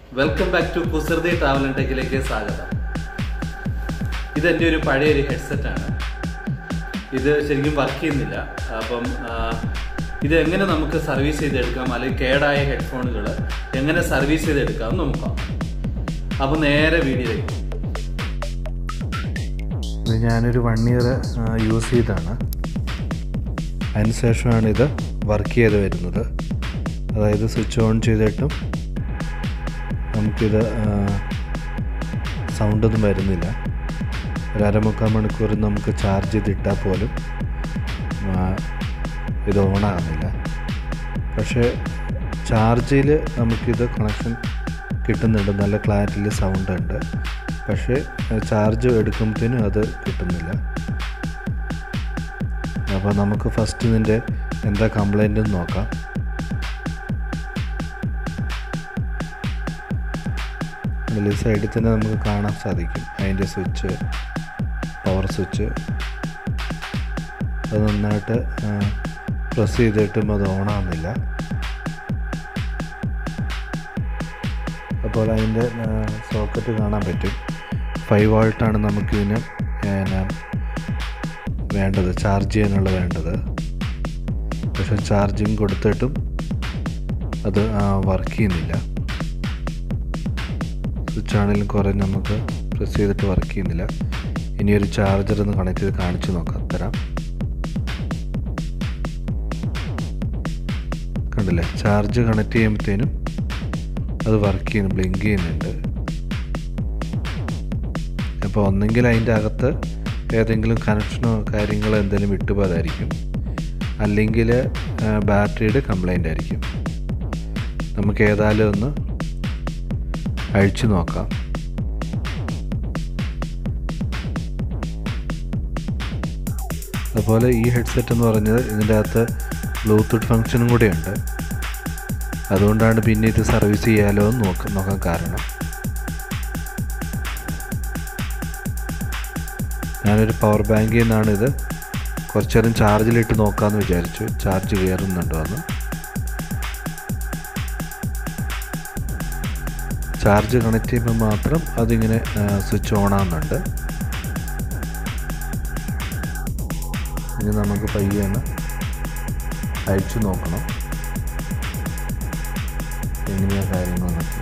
Welcome back to Kusruthi travel and ടെക്കിലേക്ക് സ്വാഗതം ഇത് എൻ്റെ ഒരു പഴയൊരു ഹെഡ്സെറ്റ് ആണ് ഇത് ശരിക്കും വർക്ക് ചെയ്യുന്നില്ല അപ്പം ആ, ഇത് എങ്ങനെ നമുക്ക് സർവീസ് ചെയ്തെടുക്കാം അല്ലെങ്കിൽ കേടായ ഹെഡ്ഫോണുകൾ എങ്ങനെ സർവീസ് ചെയ്തെടുക്കാം എന്ന് നോക്കാം അപ്പോൾ നേരെ വീഡിയോയിലേക്ക് ഇത് ഞാനൊരു വൺ ഇയർ യൂസ് ചെയ്താണ് അതിനുശേഷമാണ് ഇത് വർക്ക് ചെയ്ത് വരുന്നത് അതായത് സ്വിച്ച് ഓൺ ചെയ്തിട്ടും നമുക്കിത് സൗണ്ടൊന്നും വരുന്നില്ല ഒരു അരമുക്കാൽ മണിക്കൂർ നമുക്ക് ചാർജ് ചെയ്തിട്ടാൽ പോലും ആ, ഇത് ഓണാകുന്നില്ല പക്ഷേ ചാർജിൽ നമുക്കിത് കണക്ഷൻ കിട്ടുന്നുണ്ട് നല്ല ക്ലാരിറ്റിയിൽ സൗണ്ട് ഉണ്ട് പക്ഷേ ചാർജ് എടുക്കുമ്പോഴത്തേനും അത് കിട്ടുന്നില്ല അപ്പോൾ നമുക്ക് ഫസ്റ്റ് ഇതിൻ്റെ എന്താ കംപ്ലൈൻ്റ് എന്ന് നോക്കാം അതിൽ സൈഡിൽ തന്നെ നമുക്ക് കാണാൻ സാധിക്കും അതിൻ്റെ സ്വിച്ച് പവർ സ്വിച്ച് അത് നന്നായിട്ട് പ്രസ് ചെയ്തിട്ടും അത് ഓണാകുന്നില്ല അപ്പോൾ അതിൻ്റെ സോക്കറ്റ് കാണാൻ പറ്റും ഫൈവ് വോൾട്ടാണ് നമുക്കിതിന് പിന്നെ വേണ്ടത് ചാർജ് ചെയ്യാനുള്ള വേണ്ടത് പക്ഷെ ചാർജിങ് കൊടുത്തിട്ടും അത് വർക്ക് ചെയ്യുന്നില്ല സ്വിച്ച് ആണെങ്കിലും കുറേ നമുക്ക് പ്രസ് ചെയ്തിട്ട് വർക്ക് ചെയ്യുന്നില്ല ഇനി ഒരു ചാർജർ ഒന്ന് കണക്ട് ചെയ്ത് കാണിച്ചു നോക്കാം തരാം കണ്ടില്ലേ ചാർജ് കണക്ട് ചെയ്യുമ്പോഴത്തേനും അത് വർക്ക് ചെയ്യുന്നു ബ്ലിങ്ക് ചെയ്യുന്നുണ്ട് അപ്പോൾ ഒന്നെങ്കിൽ അതിൻ്റെ അകത്ത് ഏതെങ്കിലും കണക്ഷനോ കാര്യങ്ങളോ എന്തെങ്കിലും വിട്ടുപോയതായിരിക്കും അല്ലെങ്കിൽ ബാറ്ററിയുടെ കംപ്ലൈൻ്റ് ആയിരിക്കും നമുക്ക് ഏതായാലും ഒന്ന് അഴിച്ചു നോക്കാം അതുപോലെ ഈ ഹെഡ്സെറ്റ് എന്ന് പറഞ്ഞത് ഇതിൻ്റെ അകത്ത് ബ്ലൂടൂത്ത് ഫങ്ഷനും കൂടെയുണ്ട് അതുകൊണ്ടാണ് പിന്നെ ഇത് സർവീസ് ചെയ്യാലോ എന്ന് നോക്ക നോക്കാൻ കാരണം ഞാനൊരു പവർ ബാങ്കിൽ നിന്നാണ് ഇത് കുറച്ച് നേരം ചാർജിലിട്ട് നോക്കാമെന്ന് വിചാരിച്ചു ചാർജ് കയറുന്നുണ്ടോ എന്ന് ചാർജ് കണക്ട് ചെയ്യുമ്പോൾ മാത്രം അതിങ്ങനെ സ്വിച്ച് ഓൺ ആകുന്നുണ്ട് ഇനി നമുക്ക് പയ്യെ ഒന്ന് അഴിച്ചു നോക്കണം എങ്ങനെയാ കാര്യങ്ങളെന്നൊക്കെ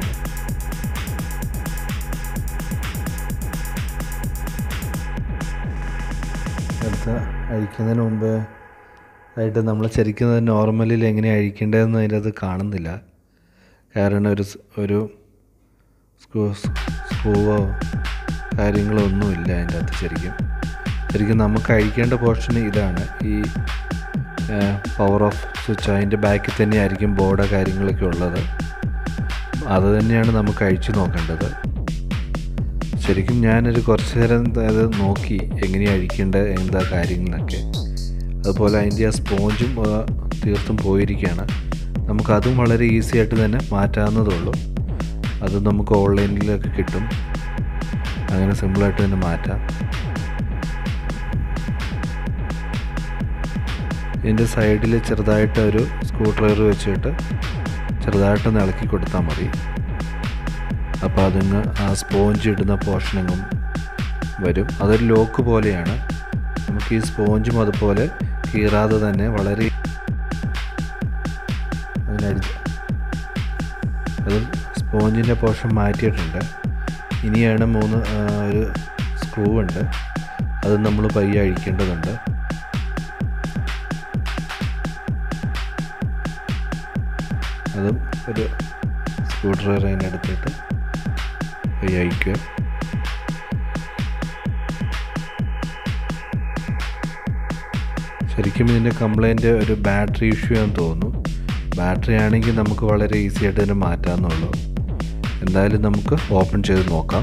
അടുത്ത അഴിക്കുന്നതിന് മുമ്പ് ആയിട്ട് നമ്മൾ ശരിക്കും നോർമലിൽ എങ്ങനെ അഴിക്കേണ്ടതെന്ന് അതിൻ്റെ അത് കാണുന്നില്ല കാരണം ഒരു സ്- ഒരു സ്ക്രൂ സ്ക്രൂവോ കാര്യങ്ങളോ ഒന്നുമില്ല അതിൻ്റെ അകത്ത് ശരിക്കും ശരിക്കും നമുക്ക് അഴിക്കേണ്ട പോർഷൻ ഇതാണ് ഈ പവർ ഓഫ് സ്വിച്ച് അതിൻ്റെ ബാക്കിൽ തന്നെയായിരിക്കും ബോർഡോ കാര്യങ്ങളൊക്കെ ഉള്ളത് അത് തന്നെയാണ് നമുക്ക് അഴിച്ചു നോക്കേണ്ടത് ശരിക്കും ഞാനൊരു കുറച്ച് നേരം അത് നോക്കി എങ്ങനെയാണ് അഴിക്കേണ്ടത് എന്താ കാര്യങ്ങളൊക്കെ അതുപോലെ അതിൻ്റെ ആ സ്പോഞ്ചും ആ, തീർത്തും പോയിരിക്കുകയാണ് നമുക്കതും വളരെ ഈസി ആയിട്ട് തന്നെ മാറ്റാവുന്നതുള്ളൂ അത് നമുക്ക് ഓൺലൈനിലൊക്കെ കിട്ടും അങ്ങനെ സിമ്പിളായിട്ട് തന്നെ മാറ്റാം ഇതിൻ്റെ സൈഡിൽ ചെറുതായിട്ട് ഒരു സ്ക്രൂ ഡ്രൈവർ വെച്ചിട്ട് ചെറുതായിട്ടൊന്ന് ഇളക്കി കൊടുത്താൽ മതി അപ്പോൾ അതിങ്ങ് ആ സ്പോഞ്ച് ഇടുന്ന പോർഷനങ്ങും വരും അതൊരു ലോക്ക് പോലെയാണ് നമുക്ക് ഈ സ്പോഞ്ചും അതുപോലെ കീറാതെ തന്നെ വളരെ അതിനടിച്ച് അത് സ്പോഞ്ചിൻ്റെ പോർഷൻ മാറ്റിയിട്ടുണ്ട് ഇനിയാണ് മൂന്ന് ആ, ഒരു സ്ക്രൂ ഉണ്ട് അത് നമ്മൾ പയ്യെ അഴിക്കേണ്ടതുണ്ട് അതും ഒരു സ്ക്രൂ ഡ്രൈവർ അതിനടുത്തിട്ട് പയ്യെ അഴിക്കുക ശരിക്കും ഇതിൻ്റെ കംപ്ലൈൻറ്റ് ഒരു ബാറ്ററി ഇഷ്യൂ ആണെന്ന് തോന്നുന്നു ബാറ്ററി ആണെങ്കിൽ നമുക്ക് വളരെ ഈസി ആയിട്ട് തന്നെ മാറ്റാമെന്നുള്ളൂ എന്തായാലും നമുക്ക് ഓപ്പൺ ചെയ്ത് നോക്കാം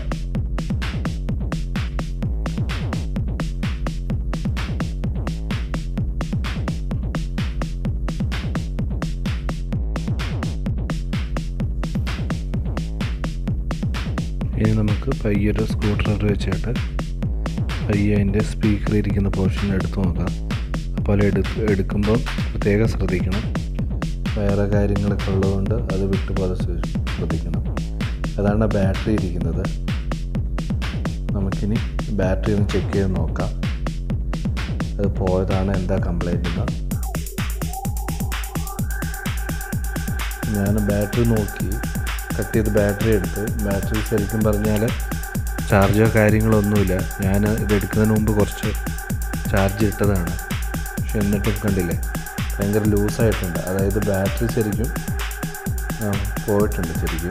ഇനി നമുക്ക് പയ്യൊരു സ്ക്രൂ ഡ്രൈവർ വെച്ചിട്ട് പയ്യെ അതിൻ്റെ സ്പീക്കർ ഇരിക്കുന്ന പോർഷൻ എടുത്ത് നോക്കാം അപ്പോൾ എടുക്ക് എടുക്കുമ്പോൾ പ്രത്യേകം ശ്രദ്ധിക്കണം വേറെ കാര്യങ്ങളൊക്കെ ഉള്ളതുകൊണ്ട് അത് വിട്ടുപോലെ ശ്രദ്ധിക്കണം അതാണ് ബാറ്ററി ഇരിക്കുന്നത് നമുക്കിനി ബാറ്ററി ഒന്ന് ചെക്ക് ചെയ്ത് നോക്കാം അത് പോയതാണ് എന്താ കംപ്ലൈൻറ്റ് എന്ന് ഞാൻ ബാറ്ററി നോക്കി കട്ട് ചെയ്ത് ബാറ്ററി എടുത്ത് ബാറ്ററി ശരിക്കും പറഞ്ഞാൽ ചാർജോ കാര്യങ്ങളോ ഒന്നുമില്ല ഞാൻ ഇത് എടുക്കുന്നതിന് മുമ്പ് കുറച്ച് ചാർജ് ഇട്ടതാണ് പക്ഷെ എന്നിട്ടും കണ്ടില്ലേ ഭയങ്കര ലൂസായിട്ടുണ്ട് അതായത് ബാറ്ററി ശരിക്കും ആ, പോയിട്ടുണ്ട് ശരിക്കും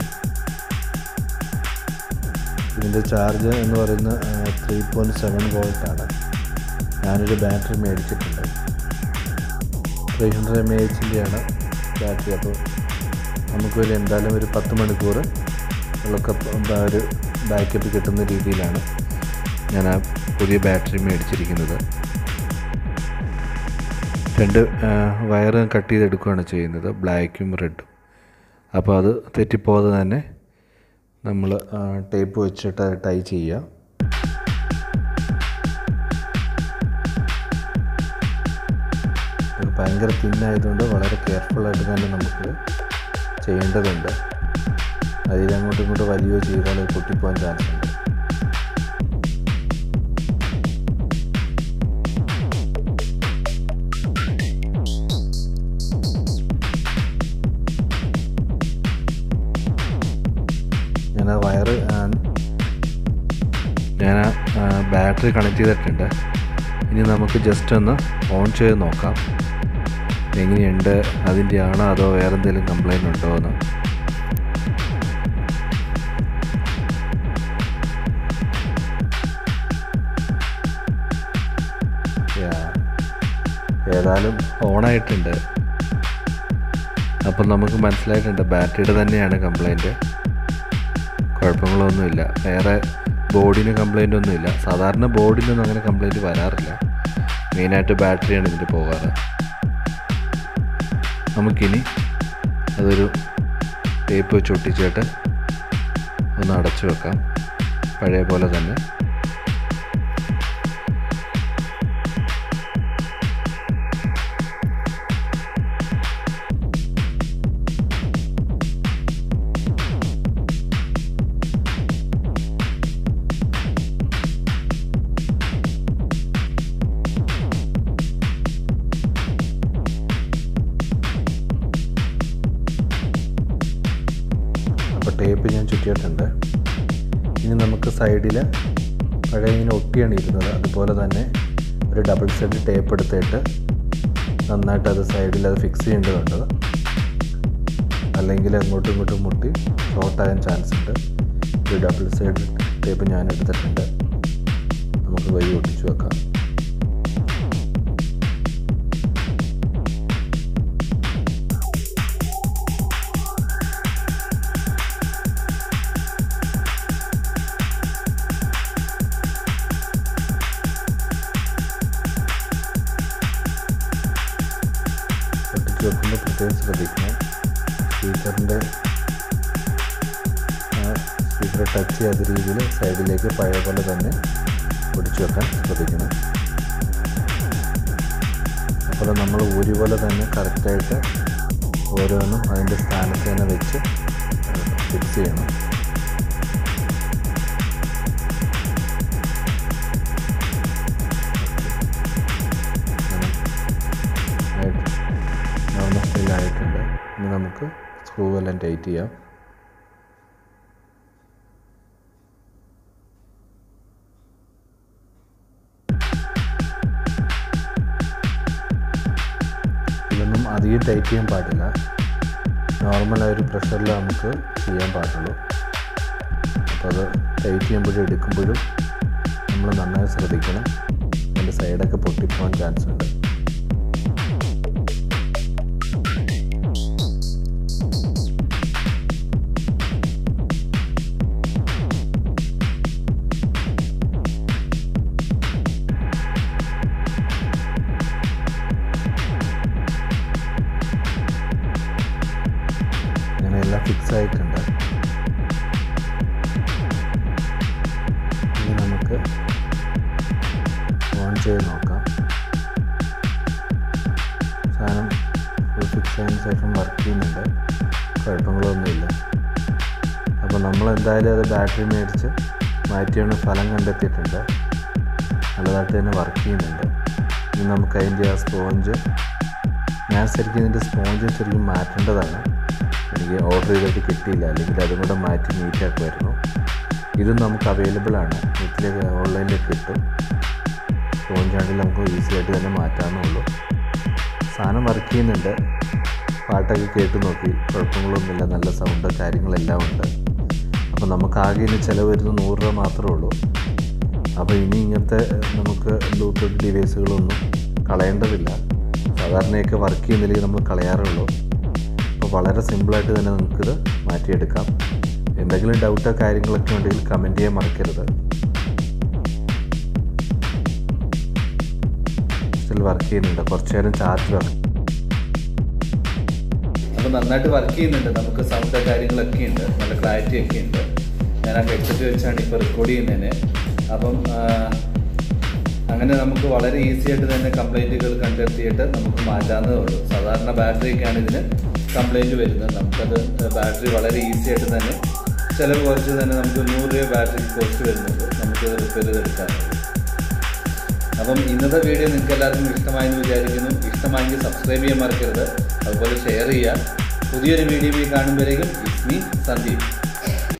ഇതിൻ്റെ ചാർജ് എന്ന് പറയുന്ന ത്രീ പോയിൻറ്റ് സെവൻ വോൾട്ടാണ് ഞാനൊരു ബാറ്ററി മേടിച്ചിട്ടുണ്ട് ത്രീ ഹൺഡ്രഡ് എം എ എച്ചിൻ്റെയാണ് ബാറ്ററി അപ്പോൾ നമുക്ക് ഒരു എന്തായാലും ഒരു പത്ത് മണിക്കൂർ ഉള്ളൊക്കെ എന്താ ഒരു ബാക്കപ്പ് കിട്ടുന്ന രീതിയിലാണ് ഞാൻ ആ പുതിയ ബാറ്ററി മേടിച്ചിരിക്കുന്നത് രണ്ട് വയറ് കട്ട് ചെയ്തെടുക്കുകയാണ് ചെയ്യുന്നത് ബ്ലാക്കും റെഡും അപ്പോൾ അത് തെറ്റിപ്പോകാതെ തന്നെ നമ്മൾ ടേപ്പ് വെച്ചിട്ട് അത് ടൈ ചെയ്യുക ഇത് ഭയങ്കര തിന്നായതുകൊണ്ട് വളരെ കെയർഫുള്ളായിട്ട് തന്നെ നമുക്ക് ചെയ്യേണ്ടതുണ്ട് അതിലങ്ങോട്ടും ഇങ്ങോട്ടും വലിയോ ചെയ്താൽ അത് പൊട്ടിപ്പോകാൻ ചാൻസ് ഉണ്ട് ഞാൻ ആ വയറ് ഞാൻ ആ ബാറ്ററി കണക്ട് ചെയ്തിട്ടുണ്ട് ഇനി നമുക്ക് ജസ്റ്റ് ഒന്ന് ഓൺ ചെയ്ത് നോക്കാം എങ്ങനെയുണ്ട് അതിൻ്റെ ആണോ അതോ വേറെ എന്തെങ്കിലും കംപ്ലൈൻറ്റ് ഉണ്ടോ എന്ന് Yeah. ഏതായാലും ഓണായിട്ടുണ്ട് അപ്പം നമുക്ക് മനസ്സിലായിട്ടുണ്ട് ബാറ്ററിയുടെ തന്നെയാണ് കംപ്ലൈൻറ്റ് കുഴപ്പങ്ങളൊന്നുമില്ല വേറെ ബോർഡിന് കംപ്ലൈൻ്റ് ഒന്നുമില്ല സാധാരണ ബോർഡിനൊന്നും അങ്ങനെ കംപ്ലൈൻറ്റ് വരാറില്ല മെയിനായിട്ട് ബാറ്ററിയാണ് ഇതിൻ്റെ പോകാറ് നമുക്കിനി അതൊരു ടേപ്പ് വെച്ച് ഒട്ടിച്ചിട്ട് ഒന്ന് അടച്ചു വെക്കാം പഴയ പോലെ തന്നെ അപ്പോൾ ടേപ്പ് ഞാൻ ചുറ്റിയിട്ടുണ്ട് ഇനി നമുക്ക് സൈഡിൽ പഴയ ഇങ്ങനെ ഒട്ടിയാണ് ഇരുന്നത് അതുപോലെ തന്നെ ഒരു ഡബിൾ സൈഡ് ടേപ്പ് എടുത്തിട്ട് നന്നായിട്ട് അത് സൈഡിൽ അത് ഫിക്സ് ചെയ്യേണ്ടതുണ്ട് അല്ലെങ്കിൽ അങ്ങോട്ടും ഇങ്ങോട്ടും മുട്ടി ഷോർട്ടാകാൻ ചാൻസ് ഉണ്ട് ഒരു ഡബിൾ സൈഡ് ടേപ്പ് ഞാൻ എടുത്തിട്ടുണ്ട് നമുക്ക് വഴി ഒട്ടിച്ചു വെക്കാം ഒട്ടിച്ച് വെക്കുമ്പോൾ പ്രത്യേകം ശ്രദ്ധിക്കണം സ്പീക്കറിൻ്റെ സ്പീക്കറെ ടച്ച് ചെയ്യാത്ത രീതിയിൽ സൈഡിലേക്ക് പഴയ പോലെ തന്നെ ഒടിച്ചു വെക്കാൻ ശ്രദ്ധിക്കണം അപ്പോൾ നമ്മൾ ഊരി പോലെ തന്നെ കറക്റ്റായിട്ട് ഓരോന്നും അതിൻ്റെ സ്ഥാനത്ത് തന്നെ വെച്ച് ഫിക്സ് ചെയ്യണം നോർമൽ സ്റ്റൈലായിട്ടുണ്ട് ഇനി നമുക്ക് സ്ക്രൂ എല്ലാം ടൈറ്റ് ചെയ്യാം ഇതൊന്നും അധികം ടൈറ്റ് ചെയ്യാൻ പാടില്ല നോർമലായ ഒരു പ്രഷറിൽ നമുക്ക് ചെയ്യാൻ പാടുള്ളൂ അപ്പോൾ അത് ടൈറ്റ് ചെയ്യുമ്പോഴും എടുക്കുമ്പോഴും നമ്മൾ നന്നായി ശ്രദ്ധിക്കണം അതിൻ്റെ സൈഡൊക്കെ പൊട്ടിപ്പോകാൻ ചാൻസ് ഉണ്ട് അങ്ങനെ എല്ലാം ഫിക്സ് ആയിട്ടുണ്ട് ഇനി നമുക്ക് ഓൺ ചെയ്ത് നോക്കാം സാധനം ഫുൾ ഫിക്സ് ആയതിനു ശേഷം വർക്ക് ചെയ്യുന്നുണ്ട് കുഴപ്പങ്ങളൊന്നുമില്ല അപ്പോൾ അപ്പോൾ നമ്മൾ എന്തായാലും അത് ബാറ്ററി മേടിച്ച് മാറ്റിയാണ് ഫലം കണ്ടെത്തിയിട്ടുണ്ട് നല്ലതായിട്ട് തന്നെ വർക്ക് ചെയ്യുന്നുണ്ട് ഇനി നമുക്ക് അതിൻ്റെ ആ സ്പോഞ്ച് ഞാൻ ശരിക്കും ഇതിൻ്റെ സ്പോഞ്ച് ശരിക്കും മാറ്റേണ്ടതാണ് എനിക്ക് ഓർഡർ ചെയ്തിട്ട് കിട്ടിയില്ല അല്ലെങ്കിൽ അതും കൂടെ മാറ്റി നീറ്റാക്കുമായിരുന്നു ഇതും നമുക്ക് അവൈലബിൾ ആണ് വീട്ടിലേക്ക് ഓൺലൈനിൽ കിട്ടും സ്പോഞ്ചാണെങ്കിൽ നമുക്ക് ഈസി ആയിട്ട് തന്നെ മാറ്റാവുന്നുള്ളൂ സാധനം വർക്ക് ചെയ്യുന്നുണ്ട് പാട്ടൊക്കെ കേട്ട് നോക്കി കുഴപ്പങ്ങളൊന്നുമില്ല നല്ല സൗണ്ട് കാര്യങ്ങളെല്ലാം ഉണ്ട് അപ്പോൾ നമുക്ക് ആകെ ഇനി ചിലവ് വരുന്നത് നൂറ് രൂപ മാത്രമേ ഉള്ളൂ അപ്പോൾ ഇനി ഇങ്ങനത്തെ നമുക്ക് ബ്ലൂടൂത്ത് ഡിവൈസുകളൊന്നും കളയേണ്ടതില്ല സാധാരണയൊക്കെ വർക്ക് ചെയ്യുന്നില്ലെങ്കിൽ നമ്മൾ കളയാറുള്ളൂ അപ്പോൾ വളരെ സിമ്പിളായിട്ട് തന്നെ നമുക്കിത് മാറ്റിയെടുക്കാം എന്തെങ്കിലും ഡൗട്ടോ കാര്യങ്ങളൊക്കെ ഉണ്ടെങ്കിൽ കമൻറ്റ് ചെയ്യാൻ മറക്കരുത് സ്റ്റിൽ വർക്ക് ചെയ്യുന്നുണ്ട് കുറച്ച് നേരം ചാർജ് വർക്ക് അപ്പോൾ നന്നായിട്ട് വർക്ക് ചെയ്യുന്നുണ്ട് നമുക്ക് സൗണ്ട് കാര്യങ്ങളൊക്കെ ഉണ്ട് നല്ല ക്ലാരിറ്റി ഒക്കെ ഉണ്ട് ഞാൻ ആ ഹെഡ്സെറ്റ് വെച്ചാണ് ഇപ്പോൾ റെക്കോർഡ് ചെയ്യുന്നതിന് അപ്പം ആ, അങ്ങനെ നമുക്ക് വളരെ ഈസി ആയിട്ട് തന്നെ കംപ്ലൈൻറ്റുകൾ കണ്ടെത്തിയിട്ട് നമുക്ക് മാറ്റാവുന്നതേ ഉള്ളൂ സാധാരണ ബാറ്ററിയൊക്കെയാണ് ഇതിന് കംപ്ലൈൻറ്റ് വരുന്നത് നമുക്കത് ബാറ്ററി വളരെ ഈസി ആയിട്ട് തന്നെ ചിലവ് കുറച്ച് തന്നെ നമുക്ക് നൂറ് രൂപ ബാറ്ററി കോസ്റ്റ് വരുന്നുണ്ട് നമുക്കത് റിപ്പയർ ചെയ്തെടുക്കാറുണ്ട് അപ്പം ഇന്നത്തെ വീഡിയോ നിങ്ങൾക്ക് എല്ലാവർക്കും ഇഷ്ടമായെന്ന് വിചാരിക്കുന്നു ഇഷ്ടമായെങ്കിൽ സബ്സ്ക്രൈബ് ചെയ്യാൻ മറക്കരുത് അതുപോലെ ഷെയർ ചെയ്യുക പുതിയൊരു വീഡിയോ കാണുമ്പോഴേക്കും ഇറ്റ്സ് മീ സന്ദീപ്